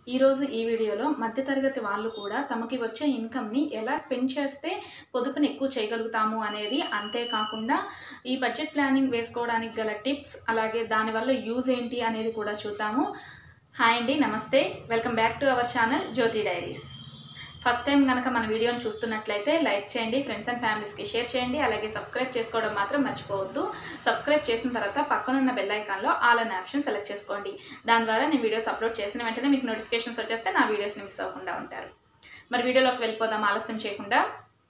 ఈరోజు ఈ వీడియోలో మధ్యతరగతి వాళ్ళు కూడా తమకి వచ్చే ఇన్కమ్ని ఎలా స్పెండ్ చేస్తే పొదుపుని ఎక్కువ చేయగలుగుతాము అనేది అంతేకాకుండా ఈ బడ్జెట్ ప్లానింగ్ వేసుకోవడానికి గల టిప్స్ అలాగే దానివల్ల యూజ్ ఏంటి అనేది కూడా చూద్దాము హాయ్ అండి నమస్తే welcome back to our channel Jyothi diaries first time కనుక మన వీడియోని చూస్తున్నట్లయితే లైక్ చేయండి ఫ్రెండ్స్ అండ్ ఫ్యామిలీస్కి షేర్ చేయండి అలాగే సబ్స్క్రైబ్ చేసుకోవడం మాత్రం మర్చిపోవద్దు సబ్స్క్రైబ్ చేసిన తర్వాత పక్కనున్న బెల్ ఐకాన్లో ఆల్ అనే ఆప్షన్ సెలెక్ట్ చేసుకోండి దాని ద్వారా నేను వీడియోస్ అప్లోడ్ చేసిన వెంటనే మీకు నోటిఫికేషన్స్ వచ్చేస్తే నా వీడియోస్ని మిస్ అవ్వకుండా ఉంటారు మరి వీడియోలోకి వెళ్ళిపోదాం ఆలస్యం చేయకుండా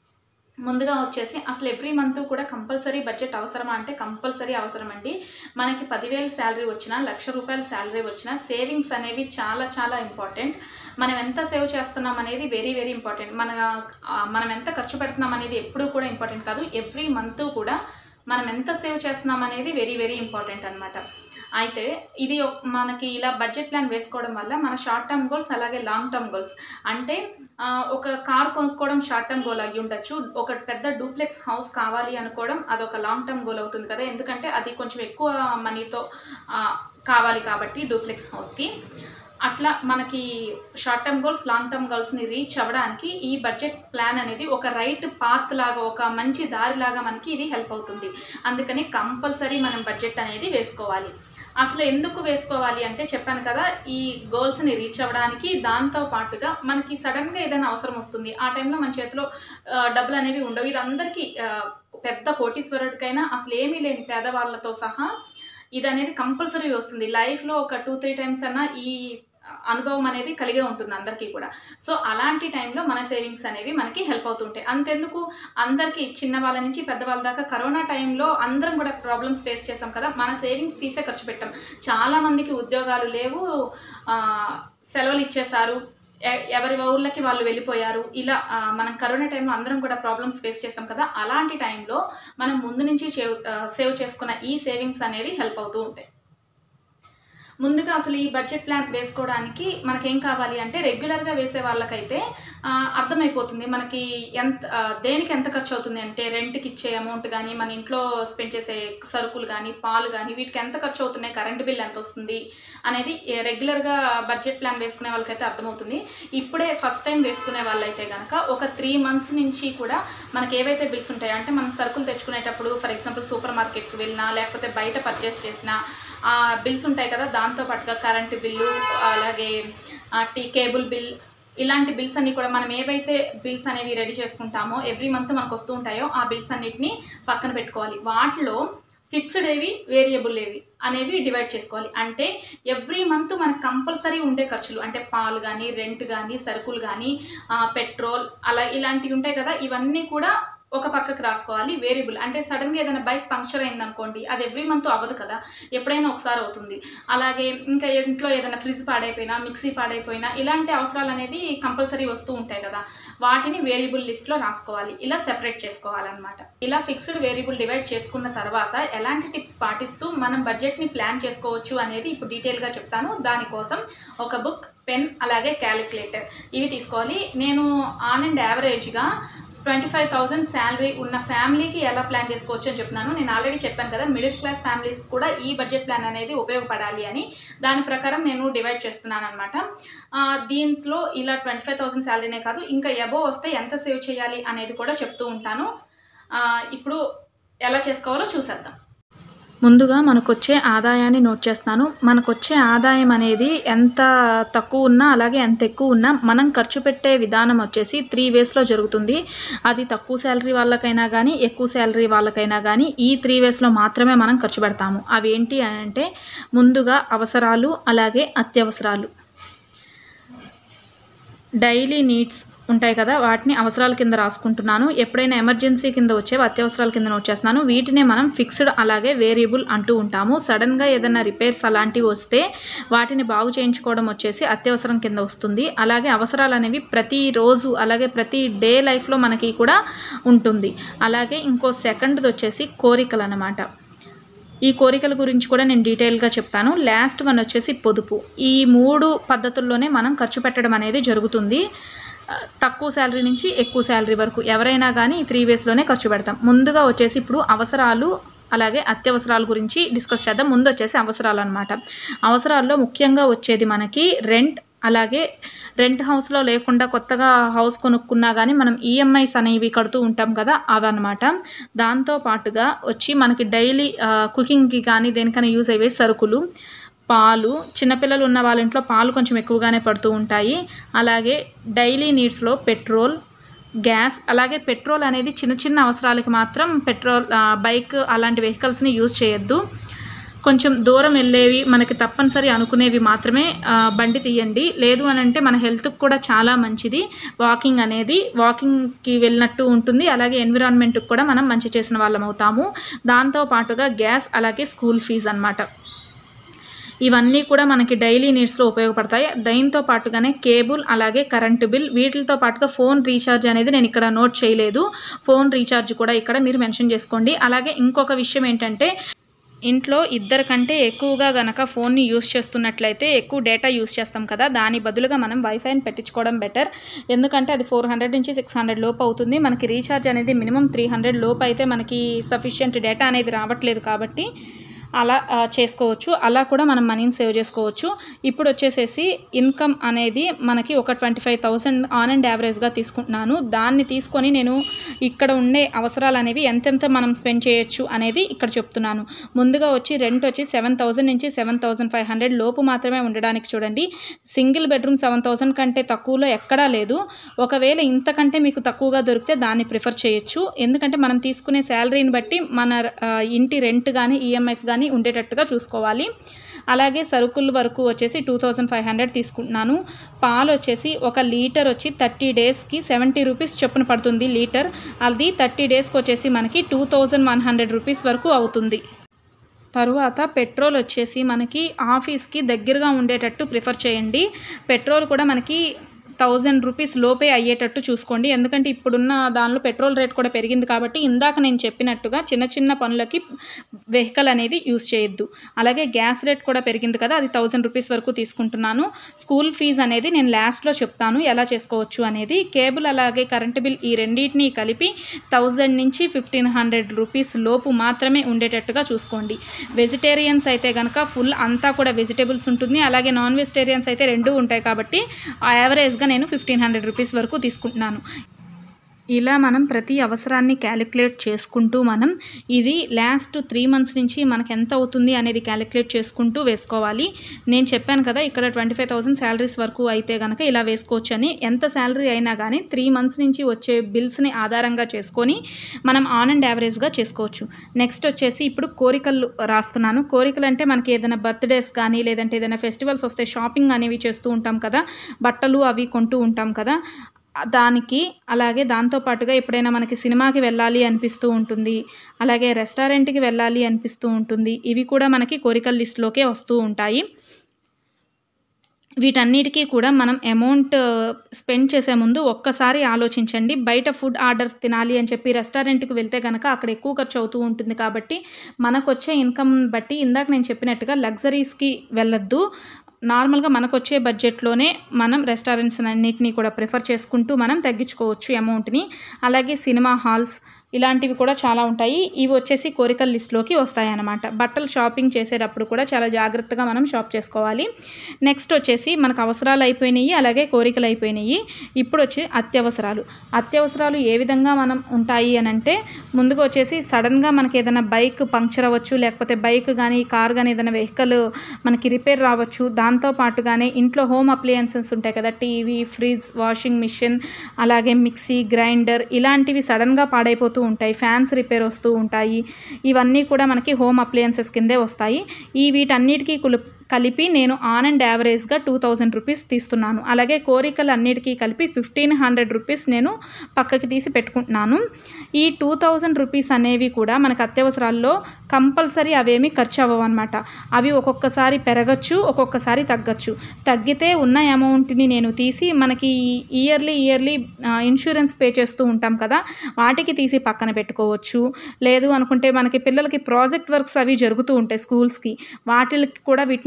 ముందుగా వచ్చేసి అసలు ఎవ్రీ మంత్ కూడా కంపల్సరీ బడ్జెట్ అవసరమా అంటే కంపల్సరీ అవసరం అండి మనకి పదివేలు శాలరీ వచ్చినా లక్ష రూపాయల శాలరీ వచ్చినా సేవింగ్స్ అనేవి చాలా చాలా ఇంపార్టెంట్ మనం ఎంత సేవ్ చేస్తున్నాం అనేది వెరీ వెరీ ఇంపార్టెంట్ మన ఆ, మనం ఎంత ఖర్చు పెడుతున్నాం అనేది ఎప్పుడూ కూడా ఇంపార్టెంట్ కాదు ఎవ్రీ మంత్ కూడా మనం ఎంత సేవ్ చేస్తున్నాం అనేది వెరీ వెరీ ఇంపార్టెంట్ అనమాట అయితే ఇది ఒక- మనకి ఇలా బడ్జెట్ ప్లాన్ వేసుకోవడం వల్ల మన షార్ట్ టర్మ్ గోల్స్ అలాగే లాంగ్ టర్మ్ గోల్స్ అంటే ఆ, ఒక కార్ కొనుక్కోవడం షార్ట్ టర్మ్ గోల్ అయ్యి ఉండొచ్చు ఒక పెద్ద డూప్లెక్స్ హౌస్ కావాలి అనుకోవడం అదొక లాంగ్ టర్మ్ గోల్ అవుతుంది కదా ఎందుకంటే అది కొంచెం ఎక్కువ మనీతో కావాలి కాబట్టి డూప్లెక్స్ హౌస్కి అట్లా మనకి short term goals long term గోల్స్ని రీచ్ అవ్వడానికి ఈ బడ్జెట్ ప్లాన్ అనేది ఒక రైట్ పాత్ లాగా ఒక మంచి దారి లాగా మనకి ఇది హెల్ప్ అవుతుంది అందుకని కంపల్సరీ మనం బడ్జెట్ అనేది వేసుకోవాలి అసలు ఎందుకు వేసుకోవాలి అంటే చెప్పాను కదా ఈ గోల్స్ని రీచ్ అవ్వడానికి దాంతో పాటుగా మనకి సడన్గా ఏదైనా అవసరం వస్తుంది ఆ టైంలో మన చేతిలో ఆ, డబ్బులు అనేవి ఉండవు ఇది అందరికీ ఆ, పెద్ద కోటీశ్వరుడికైనా అసలు ఏమీ లేని పేదవాళ్ళతో సహా ఇది అనేది కంపల్సరీ వస్తుంది లైఫ్లో ఒక టూ త్రీ టైమ్స్ అన్నా ఈ అనుభవం అనేది కలిగే ఉంటుంది అందరికీ కూడా సో అలాంటి టైంలో మన సేవింగ్స్ అనేవి మనకి హెల్ప్ అవుతుంటాయి అంతెందుకు అందరికీ చిన్న వాళ్ళ నుంచి పెద్దవాళ్ళ దాకా కరోనా టైంలో అందరం కూడా ప్రాబ్లమ్స్ ఫేస్ చేసాం కదా మన సేవింగ్స్ తీసే ఖర్చు పెట్టాం చాలా మందికి ఉద్యోగాలు లేవు ఆ, సెలవులు ఇచ్చేశారు ఎ- ఎవరి ఊర్లకి వాళ్ళు వెళ్ళిపోయారు ఇలా ఆ, మనం కరోనా టైంలో అందరం కూడా ప్రాబ్లమ్స్ ఫేస్ చేసాం కదా అలాంటి టైంలో మనం ముందు నుంచి సేవ్ సేవ్ చేసుకున్న ఈ సేవింగ్స్ అనేది హెల్ప్ అవుతూ ఉంటాయి ముందుగా అసలు ఈ బడ్జెట్ ప్లాన్ వేసుకోవడానికి మనకేం కావాలి అంటే రెగ్యులర్గా వేసే వాళ్ళకైతే ఆ, అర్థమైపోతుంది మనకి ఎంత ఆ, దేనికి ఎంత ఖర్చు అవుతుంది అంటే రెంట్కి ఇచ్చే అమౌంట్ కానీ మన ఇంట్లో స్పెండ్ చేసే సరుకులు కానీ పాలు కానీ వీటికి ఎంత ఖర్చు అవుతున్నాయి కరెంట్ బిల్ ఎంత వస్తుంది అనేది ఏ- రెగ్యులర్గా బడ్జెట్ ప్లాన్ వేసుకునే వాళ్ళకైతే అర్థమవుతుంది ఇప్పుడే ఫస్ట్ టైం వేసుకునే వాళ్ళైతే కనుక ఒక త్రీ మంత్స్ నుంచి కూడా మనకి ఏవైతే బిల్స్ ఉంటాయో అంటే మనం సరుకులు తెచ్చుకునేటప్పుడు ఫర్ ఎగ్జాంపుల్ సూపర్ మార్కెట్కి వెళ్ళినా లేకపోతే బయట పర్చేస్ చేసినా ఆ బిల్స్ ఉంటాయి కదా దాంతో పాటుగా కరెంటు బిల్లు అలాగే ఆ, టీ కేబుల్ బిల్ ఇలాంటి బిల్స్ అన్ని కూడా మనం ఏవైతే బిల్స్ అనేవి రెడీ చేసుకుంటామో ఎవ్రీ మంత్ మనకు వస్తూ ఉంటాయో ఆ బిల్స్ అన్నిటిని పక్కన పెట్టుకోవాలి వాటిలో ఫిక్స్డ్ ఏవి వేరియబుల్ ఏవి అనేవి డివైడ్ చేసుకోవాలి అంటే ఎవ్రీ మంత్ మనకు కంపల్సరీ ఉండే ఖర్చులు అంటే పాలు కానీ రెంట్ కానీ సరుకులు కానీ పెట్రోల్ అలా ఇలాంటివి ఉంటాయి కదా ఇవన్నీ కూడా ఒక పక్కకు రాసుకోవాలి వేరియబుల్ అంటే సడన్గా ఏదైనా బైక్ పంక్చర్ అయింది అనుకోండి అది ఎవ్రీ మంత్ అవ్వదు కదా ఎప్పుడైనా ఒకసారి అవుతుంది అలాగే ఇంకా ఇంట్లో ఏదైనా ఫ్రిడ్జ్ పాడైపోయినా మిక్సీ పాడైపోయినా ఇలాంటి అవసరాలు అనేది కంపల్సరీ వస్తూ ఉంటాయి కదా వాటిని వేరియబుల్ లిస్ట్లో రాసుకోవాలి ఇలా సెపరేట్ చేసుకోవాలన్నమాట ఇలా ఫిక్స్డ్ వేరియబుల్ డివైడ్ చేసుకున్న తర్వాత ఎలాంటి టిప్స్ పాటిస్తూ మనం బడ్జెట్ని ప్లాన్ చేసుకోవచ్చు అనేది ఇప్పుడు డీటెయిల్గా చెప్తాను దానికోసం ఒక బుక్ పెన్ అలాగే క్యాలిక్యులేటర్ ఇవి తీసుకోవాలి నేను ఆన్ అండ్ యావరేజ్గా ట్వంటీ ఫైవ్ థౌసండ్ శాలరీ ఉన్న ఫ్యామిలీకి ఎలా ప్లాన్ చేసుకోవచ్చు అని చెప్తున్నాను నేను ఆల్రెడీ చెప్పాను కదా మిడిల్ క్లాస్ ఫ్యామిలీస్ కూడా ఈ బడ్జెట్ ప్లాన్ అనేది ఉపయోగపడాలి అని దాని ప్రకారం నేను డివైడ్ చేస్తున్నాను అనమాట దీంట్లో ఇలా ట్వంటీ ఫైవ్ థౌసండ్ శాలరీనే కాదు ఇంకా ఎబో వస్తే ఎంత సేవ్ చేయాలి అనేది కూడా చెప్తూ ఉంటాను ఆ, ఇప్పుడు ఎలా చేసుకోవాలో చూసేద్దాం ముందుగా మనకొచ్చే ఆదాయాన్ని నోట్ చేస్తున్నాను మనకొచ్చే ఆదాయం అనేది ఎంత తక్కువ ఉన్నా అలాగే ఎంత ఎక్కువ ఉన్నా మనం ఖర్చు పెట్టే విధానం వచ్చేసి త్రీ వేస్లో జరుగుతుంది అది తక్కువ శాలరీ వాళ్ళకైనా కానీ ఎక్కువ శాలరీ వాళ్ళకైనా కానీ ఈ త్రీ వేస్లో మాత్రమే మనం ఖర్చు పెడతాము అవి ఏంటి అని అంటే ముందుగా అవసరాలు అలాగే అత్యవసరాలు డైలీ నీడ్స్ ఉంటాయి కదా వాటిని అవసరాల కింద రాసుకుంటున్నాను ఎప్పుడైనా ఎమర్జెన్సీ కింద వచ్చేవి అత్యవసరాల కింద నోట్ చేస్తున్నాను వీటినే మనం ఫిక్స్డ్ అలాగే వేరియబుల్ అంటూ ఉంటాము సడన్గా ఏదైనా రిపేర్స్ అలాంటివి వస్తే వాటిని బాగు చేయించుకోవడం వచ్చేసి అత్యవసరం కింద వస్తుంది అలాగే అవసరాలు అనేవి ప్రతిరోజు అలాగే ప్రతి డే లైఫ్లో మనకి కూడా ఉంటుంది అలాగే ఇంకో సెకండ్ది వచ్చేసి కోరికలు అన్నమాట ఈ కోరికల గురించి కూడా నేను డీటెయిల్గా చెప్తాను లాస్ట్ వన్ వచ్చేసి పొదుపు ఈ మూడు పద్ధతుల్లోనే మనం ఖర్చు పెట్టడం అనేది జరుగుతుంది ఆ, తక్కువ శాలరీ నుంచి ఎక్కువ శాలరీ వరకు ఎవరైనా కానీ ఈ త్రీ వేస్లోనే ఖర్చు పెడతాం ముందుగా వచ్చేసి ఇప్పుడు అవసరాలు అలాగే అత్యవసరాల గురించి డిస్కస్ చేద్దాం ముందు వచ్చేసి అవసరాలు అనమాట అవసరాల్లో ముఖ్యంగా వచ్చేది మనకి రెంట్ అలాగే రెంట్ హౌస్లో లేకుండా కొత్తగా హౌస్ కొనుక్కున్నా కానీ మనం ఈఎంఐస్ అనేవి కడుతూ ఉంటాం కదా అవన్నమాట దాంతో పాటుగా వచ్చి మనకి డైలీ కుకింగ్కి కానీ దేనికైనా యూజ్ అయ్యే సరుకులు పాలు చిన్నపిల్లలు ఉన్న వాళ్ళ ఇంట్లో పాలు కొంచెం ఎక్కువగానే పడుతూ ఉంటాయి అలాగే డైలీ నీడ్స్లో పెట్రోల్ గ్యాస్ అలాగే పెట్రోల్ అనేది చిన్న చిన్న అవసరాలకి మాత్రం పెట్రోల్ ఆ, బైక్ అలాంటి వెహికల్స్ని యూజ్ చేయొద్దు కొంచెం దూరం వెళ్ళేవి మనకి తప్పనిసరి అనుకునేవి మాత్రమే ఆ, బండి తీయండి లేదు అని అంటే మన హెల్త్కి కూడా చాలా మంచిది వాకింగ్ అనేది వాకింగ్కి వెళ్ళినట్టు ఉంటుంది అలాగే ఎన్విరాన్మెంట్కి కూడా మనం మంచి చేసిన వాళ్ళం అవుతాము దాంతో పాటుగా గ్యాస్ అలాగే స్కూల్ ఫీజు అన్నమాట ఇవన్నీ కూడా మనకి డైలీ నీడ్స్లో ఉపయోగపడతాయి దీంతో పాటుగానే కేబుల్ అలాగే కరెంటు బిల్ వీటితో పాటుగా ఫోన్ రీఛార్జ్ అనేది నేను ఇక్కడ నోట్ చేయలేదు ఫోన్ రీఛార్జ్ కూడా ఇక్కడ మీరు మెన్షన్ చేసుకోండి అలాగే ఇంకొక విషయం ఏంటంటే ఇంట్లో ఇద్దరు కంటే ఎక్కువగా గనక ఫోన్ని యూస్ చేస్తున్నట్లయితే ఎక్కువ డేటా యూస్ చేస్తాం కదా దాని బదులుగా మనం వైఫైని పెట్టించుకోవడం బెటర్ ఎందుకంటే అది ఫోర్ హండ్రెడ్ నుంచి సిక్స్ హండ్రెడ్ లోపు అవుతుంది మనకి రీఛార్జ్ అనేది మినిమం త్రీ హండ్రెడ్ లోపు అయితే మనకి సఫిషియంట్ డేటా అనేది రావట్లేదు కాబట్టి అలా ఆ, చేసుకోవచ్చు అలా కూడా మనం మనీని సేవ్ చేసుకోవచ్చు ఇప్పుడు వచ్చేసేసి ఇన్కమ్ అనేది మనకి ఒక twenty five thousand on and యావరేజ్గా తీసుకుంటున్నాను దాన్ని తీసుకొని నేను ఇక్కడ ఉండే అవసరాలు అనేవి ఎంతెంత మనం స్పెండ్ చేయొచ్చు అనేది ఇక్కడ చెప్తున్నాను ముందుగా వచ్చి రెంట్ వచ్చి సెవెన్ థౌసండ్ నుంచి సెవెన్ థౌసండ్ ఫైవ్ హండ్రెడ్ లోపు మాత్రమే ఉండడానికి చూడండి సింగిల్ బెడ్రూమ్ సెవెన్ థౌసండ్ కంటే తక్కువలో ఎక్కడా లేదు ఒకవేళ ఇంతకంటే మీకు తక్కువగా దొరికితే దాన్ని ప్రిఫర్ చేయొచ్చు ఎందుకంటే మనం తీసుకునే శాలరీని బట్టి మన ఆ, ఇంటి రెంట్ కానీ ఈఎంఐస్ కానీ ఉండేటట్టుగా చూసుకోవాలి అలాగే సరుకుల వరకు వచ్చేసి టూ థౌజండ్ ఫైవ్ హండ్రెడ్ తీసుకుంటున్నాను పాలు వచ్చేసి ఒక లీటర్ వచ్చి థర్టీ డేస్కి సెవెంటీ రూపీస్ చొప్పున పడుతుంది లీటర్ అది థర్టీ డేస్కి వచ్చేసి మనకి two thousand one hundred rupees వరకు అవుతుంది తరువాత పెట్రోల్ వచ్చేసి మనకి ఆఫీస్కి దగ్గరగా ఉండేటట్టు ప్రిఫర్ చేయండి పెట్రోల్ కూడా మనకి థౌజండ్ రూపీస్ లోపే అయ్యేటట్టు చూసుకోండి ఎందుకంటే ఇప్పుడున్న దానిలో పెట్రోల్ రేట్ కూడా పెరిగింది కాబట్టి ఇందాక నేను చెప్పినట్టుగా చిన్న చిన్న పనులకి వెహికల్ అనేది యూస్ చేయొద్దు అలాగే గ్యాస్ రేట్ కూడా పెరిగింది కదా అది థౌజండ్ రూపీస్ వరకు తీసుకుంటున్నాను స్కూల్ ఫీజు అనేది నేను లాస్ట్లో చెప్తాను ఎలా చేసుకోవచ్చు అనేది కేబుల్ అలాగే కరెంటు బిల్ ఈ రెండింటిని కలిపి థౌజండ్ నుంచి ఫిఫ్టీన్ హండ్రెడ్ రూపీస్ లోపు మాత్రమే ఉండేటట్టుగా చూసుకోండి వెజిటేరియన్స్ అయితే కనుక ఫుల్ అంతా కూడా వెజిటేబుల్స్ ఉంటుంది అలాగే నాన్ వెజిటేరియన్స్ అయితే రెండు ఉంటాయి కాబట్టి యావరేజ్గా నేను ఫిఫ్టీన్ హండ్రెడ్ రూపీస్ వరకు తీసుకుంటున్నాను ఇలా మనం ప్రతి అవసరాన్ని క్యాలిక్యులేట్ చేసుకుంటూ మనం ఇది లాస్ట్ త్రీ మంత్స్ నుంచి మనకు ఎంత అవుతుంది అనేది క్యాలిక్యులేట్ చేసుకుంటూ వేసుకోవాలి నేను చెప్పాను కదా ఇక్కడ ట్వంటీ ఫైవ్ థౌసండ్ శాలరీస్ వరకు అయితే కనుక ఇలా వేసుకోవచ్చు అని ఎంత శాలరీ అయినా కానీ త్రీ మంత్స్ నుంచి వచ్చే బిల్స్ని ఆధారంగా చేసుకొని మనం ఆన్ అండ్ యావరేజ్గా చేసుకోవచ్చు నెక్స్ట్ వచ్చేసి ఇప్పుడు కోరికలు రాస్తున్నాను కోరికలు అంటే మనకి ఏదైనా బర్త్డేస్ కానీ లేదంటే ఏదైనా ఫెస్టివల్స్ వస్తే షాపింగ్ అనేవి చేస్తూ ఉంటాం కదా బట్టలు అవి కొంటూ ఉంటాం కదా దానికి అలాగే దాంతో పాటుగా ఎప్పుడైనా మనకి సినిమాకి వెళ్ళాలి అనిపిస్తూ ఉంటుంది అలాగే రెస్టారెంట్కి వెళ్ళాలి అనిపిస్తూ ఉంటుంది ఇవి కూడా మనకి కోరికల లిస్ట్లోకే వస్తూ ఉంటాయి వీటన్నిటికీ కూడా మనం అమౌంట్ స్పెండ్ చేసే ముందు ఒక్కసారి ఆలోచించండి బయట ఫుడ్ ఆర్డర్స్ తినాలి అని చెప్పి రెస్టారెంట్కి వెళ్తే కనుక అక్కడ ఎక్కువ ఖర్చు అవుతూ ఉంటుంది కాబట్టి మనకు వచ్చే ఇన్కమ్ బట్టి ఇందాక నేను చెప్పినట్టుగా లగ్జరీస్కి వెళ్ళొద్దు నార్మల్గా మనకు వచ్చే బడ్జెట్లోనే మనం రెస్టారెంట్స్ అన్నిటినీ కూడా ప్రిఫర్ చేసుకుంటూ మనం తగ్గించుకోవచ్చు అమౌంట్ని అలాగే సినిమా హాల్స్ ఇలాంటివి కూడా చాలా ఉంటాయి ఇవి వచ్చేసి కోరికల లిస్ట్లోకి వస్తాయి అన్నమాట బట్టలు షాపింగ్ చేసేటప్పుడు కూడా చాలా జాగ్రత్తగా మనం షాప్ చేసుకోవాలి నెక్స్ట్ వచ్చేసి మనకు అవసరాలు అయిపోయినాయి అలాగే కోరికలు అయిపోయినాయి ఇప్పుడు వచ్చి అత్యవసరాలు అత్యవసరాలు ఏ విధంగా మనం ఉంటాయి అని అంటే ముందుగా వచ్చేసి సడన్గా మనకి ఏదైనా బైక్ పంక్చర్ అవ్వచ్చు లేకపోతే బైక్ కానీ కార్ కానీ ఏదైనా వెహికల్ మనకి రిపేర్ రావచ్చు దాంతో పాటుగానే ఇంట్లో హోమ్ అప్లయన్సెస్ ఉంటాయి కదా టీవీ ఫ్రిడ్జ్ వాషింగ్ మిషన్ అలాగే మిక్సీ గ్రైండర్ ఇలాంటివి సడన్గా పాడైపోతూ ఉంటాయి ఫ్యాన్స్ రిపేర్ వస్తూ ఉంటాయి ఇవన్నీ కూడా మనకి హోమ్ అప్లయన్సెస్ కిందే వస్తాయి ఈ వీటన్నిటికీ కులు కలిపి నేను ఆన్ అండ్ యావరేజ్గా టూ థౌజండ్ రూపీస్ తీస్తున్నాను అలాగే కోరికలు అన్నిటికీ కలిపి ఫిఫ్టీన్ హండ్రెడ్ రూపీస్ నేను పక్కకి తీసి పెట్టుకుంటున్నాను ఈ టూ థౌజండ్ రూపీస్ అనేవి కూడా మనకు అత్యవసరాల్లో కంపల్సరీ అవేమీ ఖర్చు అవ్వవు అనమాట అవి ఒక్కొక్కసారి పెరగచ్చు ఒక్కొక్కసారి తగ్గచ్చు తగ్గితే ఉన్న అమౌంట్ని నేను తీసి మనకి ఇయర్లీ ఇయర్లీ ఇన్సూరెన్స్ పే చేస్తూ ఉంటాం కదా వాటికి తీసి పక్కన పెట్టుకోవచ్చు లేదు అనుకుంటే మనకి పిల్లలకి ప్రాజెక్ట్ వర్క్స్ అవి జరుగుతూ ఉంటాయి స్కూల్స్కి వాటికి కూడా వీటిని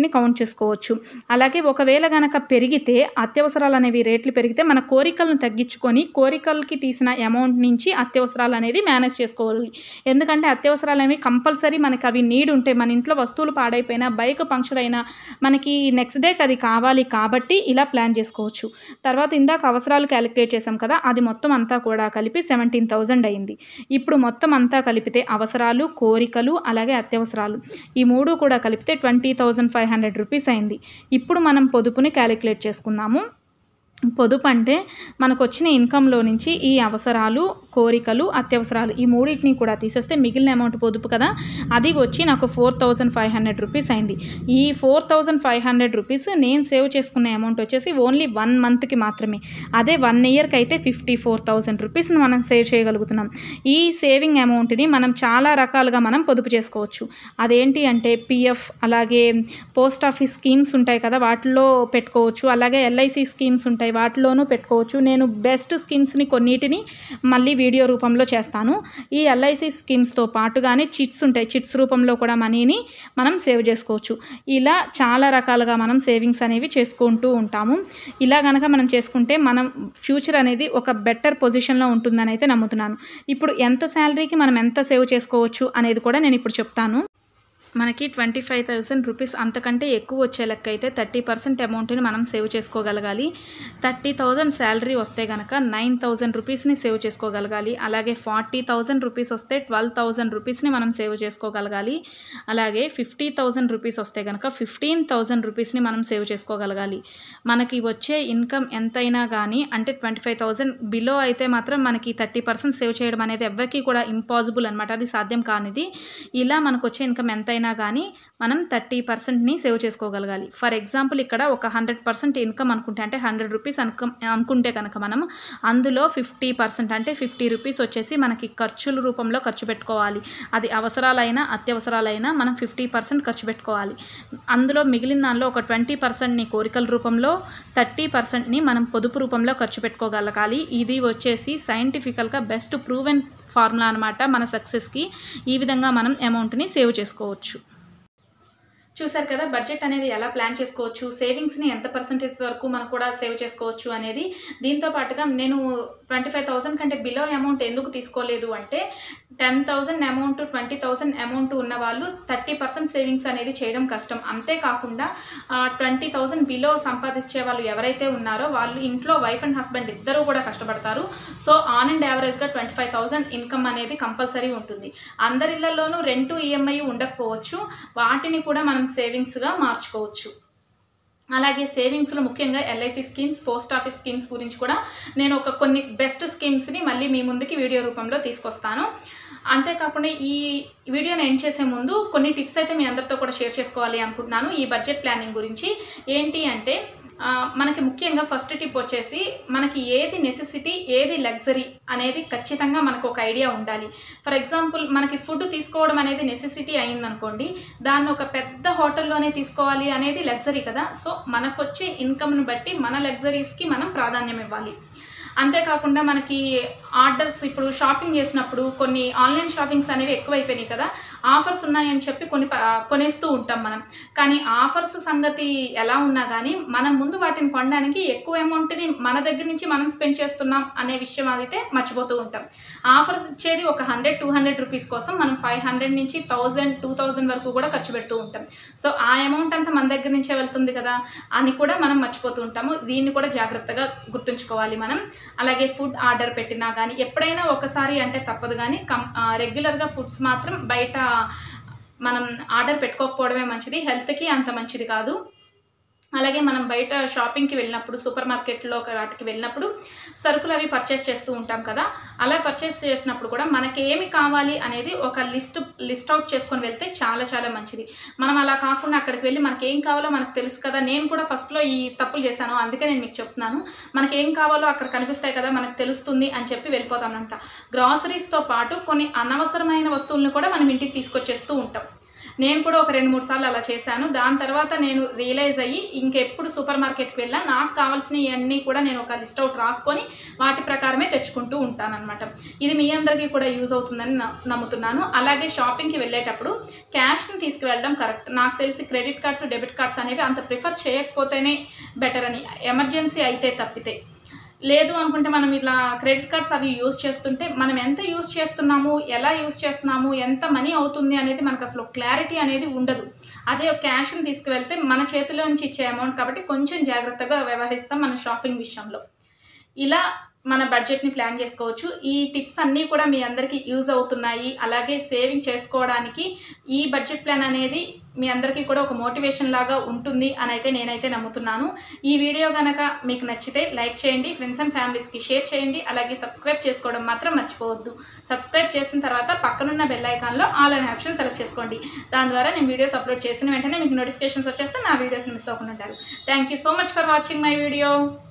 కౌంట్ చేసుకోవచ్చు అలాగే ఒకవేళ గనక పెరిగితే అత్యవసరాలు అనేవి రేట్లు పెరిగితే మన కోరికలను తగ్గించుకొని కోరికలకి తీసిన అమౌంట్ నుంచి అత్యవసరాలు అనేది మేనేజ్ చేసుకోవాలి ఎందుకంటే అత్యవసరాలు అనేవి కంపల్సరీ మనకి అవి నీడ్ ఉంటాయి మన ఇంట్లో వస్తువులు పాడైపోయినా బైక్ పంక్చర్ అయినా మనకి నెక్స్ట్ డేకి అది కావాలి కాబట్టి ఇలా ప్లాన్ చేసుకోవచ్చు తర్వాత ఇందాక అవసరాలు క్యాలిక్యులేట్ చేసాం కదా అది మొత్తం అంతా కూడా కలిపి సెవెంటీన్ థౌజండ్ అయింది ఇప్పుడు మొత్తం అంతా కలిపితే అవసరాలు కోరికలు అలాగే అత్యవసరాలు ఈ మూడు కూడా కలిపితే twenty thousand five hundred rupees అయింది ఇప్పుడు మనం పొదుపుని క్యాలిక్యులేట్ చేసుకుందాము పొదుపు అంటే మనకు వచ్చిన ఇన్కంలో నుంచి ఈ అవసరాలు కోరికలు అత్యవసరాలు ఈ మూడింటిని కూడా తీసేస్తే మిగిలిన అమౌంట్ పొదుపు కదా అది వచ్చి నాకు four thousand five hundred rupees అయింది ఈ four thousand five hundred rupees నేను సేవ్ చేసుకున్న అమౌంట్ వచ్చేసి ఓన్లీ వన్ మంత్కి మాత్రమే అదే వన్ ఇయర్కి అయితే ఫిఫ్టీ ఫోర్ థౌజండ్ రూపీస్ని మనం సేవ్ చేయగలుగుతున్నాం ఈ సేవింగ్ అమౌంట్ని మనం చాలా రకాలుగా మనం పొదుపు చేసుకోవచ్చు అదేంటి అంటే పిఎఫ్ అలాగే పోస్ట్ ఆఫీస్ స్కీమ్స్ ఉంటాయి కదా వాటిలో పెట్టుకోవచ్చు అలాగే ఎల్ఐసి స్కీమ్స్ ఉంటాయి వాటిలోనూ పెట్టుకోవచ్చు నేను బెస్ట్ స్కీమ్స్ని కొన్నిటిని మళ్ళీ వీడియో రూపంలో చేస్తాను ఈ ఎల్ఐసి స్కీమ్స్తో పాటుగానే చిట్స్ ఉంటాయి చిట్స్ రూపంలో కూడా మనీని మనం సేవ్ చేసుకోవచ్చు ఇలా చాలా రకాలుగా మనం సేవింగ్స్ అనేవి చేసుకుంటూ ఉంటాము ఇలా కనుక మనం చేసుకుంటే మనం ఫ్యూచర్ అనేది ఒక బెటర్ పొజిషన్లో ఉంటుందని అయితే నమ్ముతున్నాను ఇప్పుడు ఎంత శాలరీకి మనం ఎంత సేవ్ చేసుకోవచ్చు అనేది కూడా నేను ఇప్పుడు చెప్తాను మనకి ట్వంటీ ఫైవ్ థౌసండ్ రూపీస్ అంతకంటే ఎక్కువ వచ్చే లెక్క అయితే థర్టీ పర్సెంట్ అమౌంట్ని మనం సేవ్ చేసుకోగలగాలి థర్టీ థౌజండ్ శాలరీ వస్తే కనుక నైన్ థౌజండ్ రూపీస్ని సేవ్ చేసుకోగలగాలి అలాగే ఫార్టీ థౌజండ్ రూపీస్ వస్తే ట్వెల్వ్ థౌజండ్ రూపీస్ని మనం సేవ్ చేసుకోగలగాలి అలాగే ఫిఫ్టీ థౌజండ్ రూపీస్ వస్తే కనుక ఫిఫ్టీన్ థౌజండ్ రూపీస్ని మనం సేవ్ చేసుకోగలగాలి మనకి వచ్చే ఇన్కమ్ ఎంతైనా కానీ అంటే ట్వంటీ ఫైవ్ థౌజండ్ బిలో అయితే మాత్రం మనకి థర్టీ పర్సెంట్ సేవ్ చేయడం అనేది ఎవరికీ కూడా ఇంపాసిబుల్ అనమాట అది సాధ్యం కానిది ఇలా మనకు వచ్చే ఇన్కమ్ ఎంతైనా కానీ మనం థర్టీ పర్సెంట్ని సేవ్ చేసుకోగలగాలి ఫర్ ఎగ్జాంపుల్ ఇక్కడ ఒక హండ్రెడ్ పర్సెంట్ ఇన్కమ్ అనుకుంటే అంటే హండ్రెడ్ రూపీస్ అనుకం అనుకుంటే కనుక మనం అందులో ఫిఫ్టీ పర్సెంట్ అంటే ఫిఫ్టీ రూపీస్ వచ్చేసి మనకి ఖర్చుల రూపంలో ఖర్చు పెట్టుకోవాలి అది అవసరాలైనా అత్యవసరాలైనా మనం ఫిఫ్టీ పర్సెంట్ ఖర్చు పెట్టుకోవాలి అందులో మిగిలిన దానిలో ఒక ట్వంటీ పర్సెంట్ని కోరికల రూపంలో థర్టీ పర్సెంట్ని మనం పొదుపు రూపంలో ఖర్చు పెట్టుకోగలగాలి ఇది వచ్చేసి సైంటిఫికల్గా బెస్ట్ ప్రూవెన్ ఫార్ములా అనమాట మన సక్సెస్కి ఈ విధంగా మనం అమౌంట్ని సేవ్ చేసుకోవచ్చు చూసారు కదా బడ్జెట్ అనేది ఎలా ప్లాన్ చేసుకోవచ్చు సేవింగ్స్ని ఎంత పర్సంటేజ్ వరకు మనం కూడా సేవ్ చేసుకోవచ్చు అనేది దీంతో పాటుగా నేను ట్వంటీ ఫైవ్ థౌసండ్ కంటే బిలో అమౌంట్ ఎందుకు తీసుకోలేదు అంటే ten thousand amount twenty thousand amount ఉన్న వాళ్ళు థర్టీ పర్సెంట్ సేవింగ్స్ అనేది చేయడం కష్టం అంతేకాకుండా ట్వంటీ థౌసండ్ బిలో సంపాదించే వాళ్ళు ఎవరైతే ఉన్నారో వాళ్ళు ఇంట్లో వైఫ్ అండ్ హస్బెండ్ ఇద్దరూ కూడా కష్టపడతారు సో ఆన్ అండ్ యావరేజ్గా ట్వంటీ ఫైవ్ థౌసండ్ ఇన్కమ్ అనేది కంపల్సరీ ఉంటుంది అందరిళ్లలోనూ రెంటు ఈఎంఐ ఉండకపోవచ్చు వాటిని కూడా మనం సేవింగ్స్గా మార్చుకోవచ్చు అలాగే సేవింగ్స్లో ముఖ్యంగా LIC schemes post office schemes గురించి కూడా నేను ఒక కొన్ని బెస్ట్ స్కీమ్స్ని మళ్ళీ మీ ముందుకి వీడియో రూపంలో తీసుకొస్తాను అంతేకాకుండా ఈ వీడియోని ఎండ్ చేసే ముందు కొన్ని టిప్స్ అయితే మీ అందరితో కూడా షేర్ చేసుకోవాలి అనుకుంటున్నాను ఈ బడ్జెట్ ప్లానింగ్ గురించి ఏంటి అంటే ఆ, మనకి ముఖ్యంగా ఫస్ట్ టిప్ వచ్చేసి మనకి ఏది నెసెసిటీ ఏది లగ్జరీ అనేది ఖచ్చితంగా మనకు ఒక ఐడియా ఉండాలి ఫర్ ఎగ్జాంపుల్ మనకి ఫుడ్ తీసుకోవడం అనేది నెసెసిటీ అయిందనుకోండి దాన్ని ఒక పెద్ద హోటల్లోనే తీసుకోవాలి అనేది లగ్జరీ కదా సో మనకు వచ్చే ఇన్కమ్ను బట్టి మన లగ్జరీస్కి మనం ప్రాధాన్యం ఇవ్వాలి అంతేకాకుండా మనకి ఆర్డర్స్ ఇప్పుడు షాపింగ్ చేసినప్పుడు కొన్ని ఆన్లైన్ షాపింగ్స్ అనేవి ఎక్కువైపోయినాయి కదా ఆఫర్స్ ఉన్నాయని చెప్పి కొన్ని ప- కొనేస్తూ ఉంటాం మనం కానీ ఆఫర్స్ సంగతి ఎలా ఉన్నా కానీ మనం ముందు వాటిని కొనడానికి ఎక్కువ అమౌంట్ని మన దగ్గర నుంచి మనం స్పెండ్ చేస్తున్నాం అనే విషయం అయితే మర్చిపోతూ ఉంటాం ఆఫర్స్ ఇచ్చేది ఒక హండ్రెడ్ టూ హండ్రెడ్ రూపీస్ కోసం మనం ఫైవ్ హండ్రెడ్ నుంచి థౌజండ్ టూ థౌజండ్ వరకు కూడా ఖర్చు పెడుతూ ఉంటాం సో ఆ అమౌంట్ అంతా మన దగ్గర నుంచే వెళ్తుంది కదా అని కూడా మనం మర్చిపోతూ ఉంటాము దీన్ని కూడా జాగ్రత్తగా గుర్తుంచుకోవాలి మనం అలాగే ఫుడ్ ఆర్డర్ పెట్టినా కానీ ఎప్పుడైనా ఒకసారి అంటే తప్పదు కానీ కం రెగ్యులర్గా ఫుడ్స్ మాత్రం బయట మనం ఆర్డర్ పెట్టుకోకపోవడమే మంచిది హెల్త్కి అంత మంచిది కాదు అలాగే మనం బయట షాపింగ్కి వెళ్ళినప్పుడు సూపర్ మార్కెట్లో వాటికి వెళ్ళినప్పుడు సరుకులు అవి పర్చేస్ చేస్తూ ఉంటాం కదా అలా పర్చేస్ చేసినప్పుడు కూడా మనకి ఏమి కావాలి అనేది ఒక లిస్ట్ లిస్ట్ అవుట్ చేసుకొని వెళ్తే చాలా చాలా మంచిది మనం అలా కాకుండా అక్కడికి వెళ్ళి మనకి ఏం కావాలో మనకు తెలుసు కదా నేను కూడా ఫస్ట్లో ఈ తప్పులు చేశాను అందుకే నేను మీకు చెప్తున్నాను మనకి ఏం కావాలో అక్కడ కనిపిస్తాయి కదా మనకు తెలుస్తుంది అని చెప్పి వెళ్ళిపోతామంట గ్రాసరీస్తో పాటు కొన్ని అనవసరమైన వస్తువులను కూడా మనం ఇంటికి తీసుకొచ్చేస్తూ ఉంటాం నేను కూడా ఒక రెండు మూడు సార్లు అలా చేశాను దాని తర్వాత నేను రియలైజ్ అయ్యి ఇంకెప్పుడు సూపర్ మార్కెట్కి వెళ్ళా నాకు కావాల్సినవన్నీ కూడా నేను ఒక లిస్ట్ అవుట్ రాసుకొని వాటి ప్రకారమే తెచ్చుకుంటూ ఉంటానన్నమాట ఇది మీ అందరికీ కూడా యూజ్ అవుతుందని న- నమ్ముతున్నాను అలాగే షాపింగ్కి వెళ్ళేటప్పుడు క్యాష్ని తీసుకువెళ్ళడం కరెక్ట్ నాకు తెలిసి క్రెడిట్ కార్డ్స్ డెబిట్ కార్డ్స్ అనేవి అంత ప్రిఫర్ చేయకపోతేనే బెటర్ అని ఎమర్జెన్సీ అయితే తప్పితే లేదు అనుకుంటే మనం ఇట్లా క్రెడిట్ కార్డ్స్ అవి యూజ్ చేస్తుంటే మనం ఎంత యూజ్ చేస్తున్నాము ఎలా యూజ్ చేస్తున్నాము ఎంత మనీ అవుతుంది అనేది మనకు అసలు క్లారిటీ అనేది ఉండదు అదే క్యాష్ని తీసుకువెళ్తే మన చేతిలోంచి ఇచ్చే అమౌంట్ కాబట్టి కొంచెం జాగ్రత్తగా వ్యవహరిస్తాం మన షాపింగ్ విషయంలో ఇలా మన బడ్జెట్ని ప్లాన్ చేసుకోవచ్చు ఈ టిప్స్ అన్నీ కూడా మీ అందరికీ యూజ్ అవుతున్నాయి అలాగే సేవింగ్ చేసుకోవడానికి ఈ బడ్జెట్ ప్లాన్ అనేది మీ అందరికీ కూడా ఒక మోటివేషన్ లాగా ఉంటుంది అని అయితే నేనైతే నమ్ముతున్నాను ఈ వీడియో కనుక మీకు నచ్చితే లైక్ చేయండి ఫ్రెండ్స్ అండ్ ఫ్యామిలీస్కి షేర్ చేయండి అలాగే సబ్స్క్రైబ్ చేసుకోవడం మాత్రం మర్చిపోవద్దు సబ్స్క్రైబ్ చేసిన తర్వాత పక్కనున్న బెల్ ఐకాన్లో ఆల్ అనే ఆప్షన్ సెలెక్ట్ చేసుకోండి దాని ద్వారా నేను వీడియోస్ అప్లోడ్ చేసిన వెంటనే మీకు నోటిఫికేషన్స్ వచ్చేస్తే నా వీడియోస్ మిస్ అవ్వకుండా ఉంటారు thank you so much for watching my video